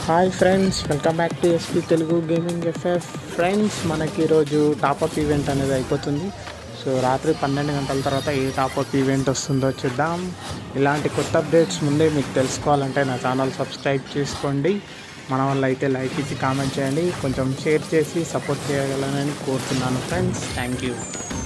hi friends welcome back to SP Telugu gaming FF friends మనకి ఈరోజు top-up event అనేది అయిపోతుంది సో రాత్రి పన్నెండు గంటల తర్వాత ఏ టాప్అప్ ఈవెంట్ వస్తుందో చూద్దాం ఇలాంటి కొత్త అప్డేట్స్ ముందే మీకు తెలుసుకోవాలంటే నా ఛానల్ సబ్స్క్రైబ్ చేసుకోండి మన వల్ల అయితే లైక్ ఇచ్చి కామెంట్ చేయండి కొంచెం షేర్ చేసి సపోర్ట్ చేయగలనని కోరుతున్నాను ఫ్రెండ్స్ థ్యాంక్ యూ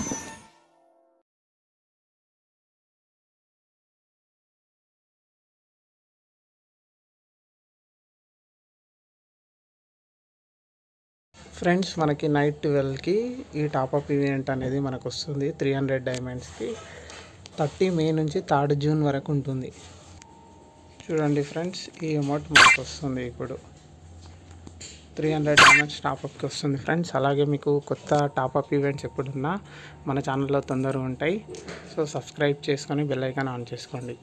ఫ్రెండ్స్ మనకి నైట్ ట్వెల్వ్కి ఈ టాప్అప్ ఈవెంట్ అనేది మనకు వస్తుంది త్రీ హండ్రెడ్ డైమండ్స్కి థర్టీ మే నుంచి థర్డ్ జూన్ వరకు ఉంటుంది చూడండి ఫ్రెండ్స్ ఈ అమౌంట్ మనకు వస్తుంది ఇప్పుడు త్రీ హండ్రెడ్ డైమండ్స్ టాప్అప్కి వస్తుంది ఫ్రెండ్స్ అలాగే మీకు కొత్త టాప్అప్ ఈవెంట్స్ ఎప్పుడున్నా మన ఛానల్లో తొందరగా ఉంటాయి సో సబ్స్క్రైబ్ చేసుకొని బెల్ ఐకాన్ ఆన్ చేసుకోండి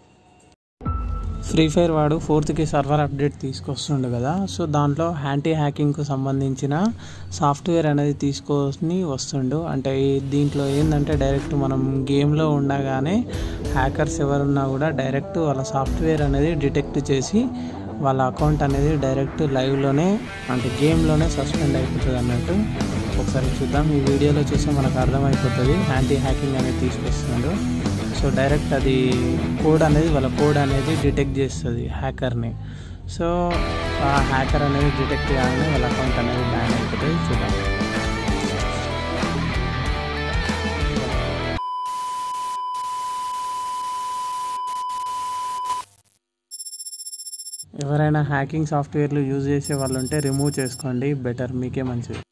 ఫ్రీ ఫైర్ వాడు ఫోర్త్కి సర్వర్ అప్డేట్ తీసుకొస్తుండు కదా సో దాంట్లో హ్యాంటీ హ్యాకింగ్కు సంబంధించిన సాఫ్ట్వేర్ అనేది తీసుకొని వస్తుండు అంటే ఈ దీంట్లో ఏంటంటే డైరెక్ట్ మనం గేమ్లో ఉండగానే హ్యాకర్స్ ఎవరున్నా కూడా డైరెక్ట్ వాళ్ళ సాఫ్ట్వేర్ అనేది డిటెక్ట్ చేసి వాళ్ళ అకౌంట్ అనేది డైరెక్ట్ లైవ్లోనే అంటే గేమ్లోనే సస్పెండ్ అయిపోతుంది అన్నట్టు ఒకసారి చూద్దాం ఈ వీడియోలో చూస్తే మనకు అర్థమైపోతుంది యాంటీ హ్యాకింగ్ అనేది తీసుకొస్తుండు సో డైరెక్ట్ అది కోడ్ అనేది వాళ్ళ కోడ్ అనేది డిటెక్ట్ చేస్తుంది హ్యాకర్ని సో ఆ హ్యాకర్ అనేది డిటెక్ట్ కాగానే వాళ్ళ అకౌంట్ అనేది బ్యాన్ అయిపోతుంది చూద్దాం ఎవరైనా హ్యాకింగ్ సాఫ్ట్వేర్లు యూజ్ చేసే వాళ్ళు ఉంటే రిమూవ్ చేసుకోండి బెటర్ మీకే మంచిది